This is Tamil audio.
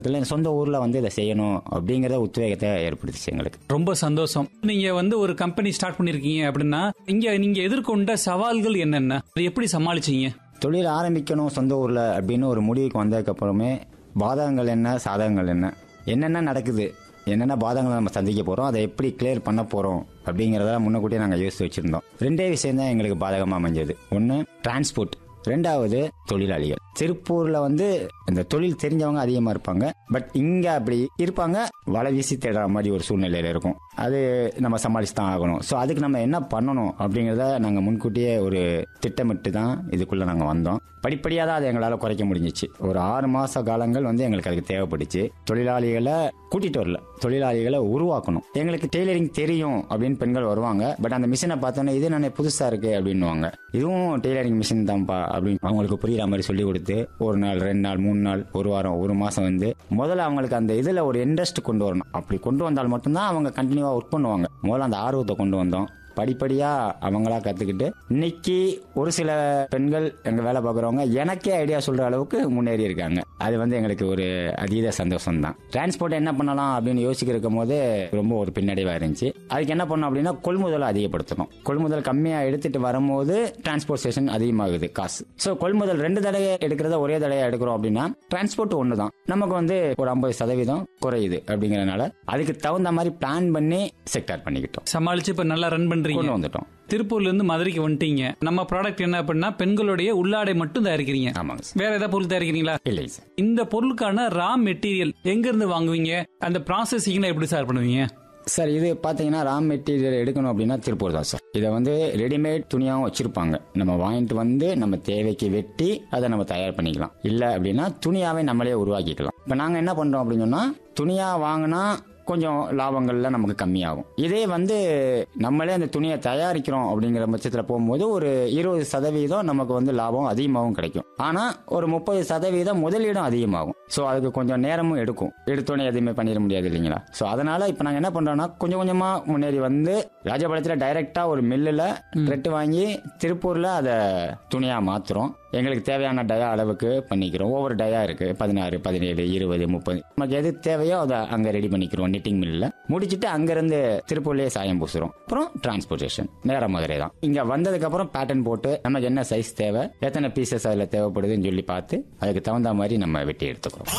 இதில் சொந்த ஊரில் வந்து இதை செய்யணும் அப்படிங்கிற உத்வேகத்தை ஏற்படுத்துச்சு எங்களுக்கு ரொம்ப சந்தோஷம் நீங்க வந்து ஒரு கம்பெனி ஸ்டார்ட் பண்ணிருக்கீங்க அப்படின்னா இங்க நீங்க எதிர்கொண்ட சவால்கள் என்னென்ன அதை எப்படி சமாளிச்சீங்க தொழில் ஆரம்பிக்கணும் சொந்த ஊரில் அப்படின்னு ஒரு முடிவுக்கு வந்ததுக்கப்புறமே பாதகங்கள் என்ன சாதகங்கள் என்ன என்னென்ன நடக்குது என்னென்ன பாதகங்களை நம்ம சந்திக்க போகிறோம் அதை எப்படி கிளியர் பண்ண போகிறோம் அப்படிங்கிறத முன்னக்கூட்டியே நாங்கள் யோசிச்சு வச்சுருந்தோம் ரெண்டே விஷயம் தான் எங்களுக்கு பாதகமாக அமைஞ்சது ஒன்று டிரான்ஸ்போர்ட் ரெண்டாவது தொழிலாளிகள் திருப்பூரில் வந்து இந்த தொழில் தெரிஞ்சவங்க அதிகமாக இருப்பாங்க பட் இங்கே அப்படி இருப்பாங்க வலை வீசி தேடுற மாதிரி ஒரு சூழ்நிலையில் இருக்கும் அது நம்ம சமாளிச்சு தான் ஆகணும் ஸோ அதுக்கு நம்ம என்ன பண்ணணும் அப்படிங்கிறத நாங்கள் முன்கூட்டியே ஒரு திட்டமிட்டு தான் இதுக்குள்ளே நாங்கள் வந்தோம் படிப்படியாக தான் அதை எங்களால் குறைக்க முடிஞ்சிச்சு ஒரு ஆறு மாத காலங்கள் வந்து எங்களுக்கு அதுக்கு தேவைப்பட்டுச்சு தொழிலாளிகளை கூட்டிகிட்டு வரல தொழிலாளிகளை உருவாக்கணும் எங்களுக்கு டெய்லரிங் தெரியும் அப்படின்னு பெண்கள் வருவாங்க பட் அந்த மிஷினை பார்த்தோன்னே இது நானே புதுசாக இருக்கு அப்படின்னுவாங்க இதுவும் டெய்லரிங் மிஷின் தான்ப்பா அப்படின்னு அவங்களுக்கு புரியுற மாதிரி சொல்லி கொடுத்து ஒரு நாள் ரெண்டு நாள் மூணு நாள் ஒரு வாரம் ஒரு மாதம் வந்து முதல்ல அவங்களுக்கு அந்த இதில் ஒரு இன்ட்ரெஸ்ட் கொண்டு வரணும் அப்படி கொண்டு வந்தால் மட்டும்தான் அவங்க கண்டினியூவாக ஒர்க் பண்ணுவாங்க முதல்ல அந்த ஆர்வத்தை கொண்டு வந்தோம் படிப்படியா அவங்களா கத்துக்கிட்டு இன்னைக்கு ஒரு சில பெண்கள் எங்க வேலை பார்க்குறவங்க எனக்கே ஐடியா சொல்ற அளவுக்கு முன்னேறி இருக்காங்க அது வந்து எங்களுக்கு ஒரு அதீத சந்தோஷம் தான் டிரான்ஸ்போர்ட் என்ன பண்ணலாம் அப்படின்னு யோசிக்கிருக்கும் போது ரொம்ப ஒரு பின்னடைவா இருந்துச்சு அதுக்கு என்ன பண்ணோம் அப்படின்னா கொள்முதலை அதிகப்படுத்தணும் கொள்முதல் கம்மியா எடுத்துட்டு வரும்போது டிரான்ஸ்போர்ட் ஸ்டேஷன் அதிகமாகுது காசு ஸோ கொள்முதல் ரெண்டு தடவை எடுக்கிறத ஒரே தடவை எடுக்கிறோம் அப்படின்னா டிரான்ஸ்போர்ட் ஒன்று தான் நமக்கு வந்து ஒரு ஐம்பது சதவீதம் குறையுது அப்படிங்கறதுனால அதுக்கு தகுந்த மாதிரி பிளான் பண்ணி செக்டார் பண்ணிக்கிட்டோம் சமாளிச்சு இப்ப நல்லா ரன் பண்றீங்க கொண்டு வந்துட்டோம் திருப்பூர்ல இருந்து மதுரைக்கு வந்துட்டீங்க நம்ம ப்ராடக்ட் என்ன அப்படின்னா பெண்களுடைய உள்ளாடை மட்டும் தயாரிக்கிறீங்க ஆமாங்க சார் வேற ஏதாவது பொருள் தயாரிக்கிறீங்களா இல்லை சார் இந்த பொருளுக்கான ரா மெட்டீரியல் எங்க இருந்து வாங்குவீங்க அந்த ப்ராசஸிங்ல எப்படி சார் பண்ணுவீங்க சார் இது பார்த்தீங்கன்னா ரா மெட்டீரியல் எடுக்கணும் அப்படின்னா திருப்பூர் தான் சார் இதை வந்து ரெடிமேட் துணியாகவும் வச்சிருப்பாங்க நம்ம வாங்கிட்டு வந்து நம்ம தேவைக்கு வெட்டி அதை நம்ம தயார் பண்ணிக்கலாம் இல்லை அப்படின்னா துணியாவே நம்மளே உருவாக்கிக்கலாம் இப்போ நாங்கள் என்ன பண்ணுறோம் அப்படின்னு சொன்னால் துணியாக வாங்கினா கொஞ்சம் லாபங்கள்ல நமக்கு கம்மியாகும் இதே வந்து நம்மளே அந்த துணியை தயாரிக்கிறோம் அப்படிங்கிற பட்சத்தில் போகும்போது ஒரு இருபது சதவீதம் நமக்கு வந்து லாபம் அதிகமாகவும் கிடைக்கும் ஆனால் ஒரு முப்பது சதவீதம் முதலீடும் அதிகமாகும் ஸோ அதுக்கு கொஞ்சம் நேரமும் எடுக்கும் எடுத்தோடனே எதுவுமே பண்ணிட முடியாது இல்லைங்களா ஸோ அதனால இப்போ நாங்கள் என்ன பண்றோம்னா கொஞ்சம் கொஞ்சமாக முன்னேறி வந்து ராஜபாளையத்தில் டைரக்டா ஒரு மில்லில் த்ரெட்டு வாங்கி திருப்பூர்ல அதை துணியாக மாத்துறோம் எங்களுக்கு தேவையான டயா அளவுக்கு பண்ணிக்கிறோம் ஒவ்வொரு டயா இருக்கு பதினாறு பதினேழு இருபது முப்பது நமக்கு எது தேவையோ அதை அங்கே ரெடி பண்ணிக்கிறோம் நிட்டிங் மில்லில் முடிச்சுட்டு அங்கேருந்து திருப்பூர்லேயே சாயம் பூசுறோம் அப்புறம் டிரான்ஸ்போர்ட்டேஷன் நேர மதுரை தான் இங்கே வந்ததுக்கு அப்புறம் பேட்டர்ன் போட்டு நமக்கு என்ன சைஸ் தேவை எத்தனை பீசஸ் அதில் தேவைப்படுதுன்னு சொல்லி பார்த்து அதுக்கு தகுந்த மாதிரி நம்ம வெட்டி எடுத்துக்கிறோம்